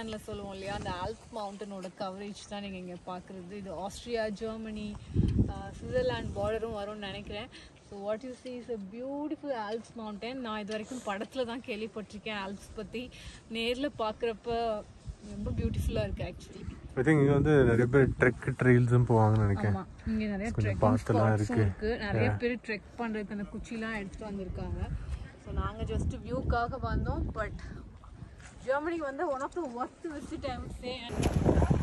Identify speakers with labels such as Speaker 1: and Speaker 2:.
Speaker 1: மவுண்டனில் சொல்லுவோம் இல்லையா அந்த ஆல்ப் மவுண்டனோட கவரேஜ் தான் நீங்கள் இங்கே பார்க்குறது இது ஆஸ்திரியா ஜெர்மனி சுவிட்சர்லாண்ட் பார்டரும் வரும்னு நினைக்கிறேன் so what you see is a beautiful Alps mountain நான் இது வரைக்கும் படத்தில் தான் கேள்விப்பட்டிருக்கேன் ஆல்ப்ஸ் பற்றி நேரில் பார்க்குறப்ப ரொம்ப பியூட்டிஃபுல்லாக இருக்குது ஆக்சுவலி
Speaker 2: ஐ திங்க் இங்கே வந்து நிறைய பேர் ட்ரெக் ட்ரெயில்ஸும் போவாங்கன்னு நினைக்கிறேன்
Speaker 1: ஆமா இங்க நிறைய
Speaker 2: கொஞ்சம்
Speaker 1: ட்ரெக்கிங்
Speaker 2: பாத்தெல்லாம்
Speaker 1: ஸ்பாட்ஸும்
Speaker 2: இருக்கு.
Speaker 1: இருக்கு நிறைய பேர் ட்ரெக் பண்றதுக்கு அந்த குச்சிலாம் எடுத்துட்டு வந்திருக்காங்க ஸோ நாங்க ஜஸ்ட் வியூக்காக வந்தோம் பட் ஜெர்மனி வந்து one of the worst visit I say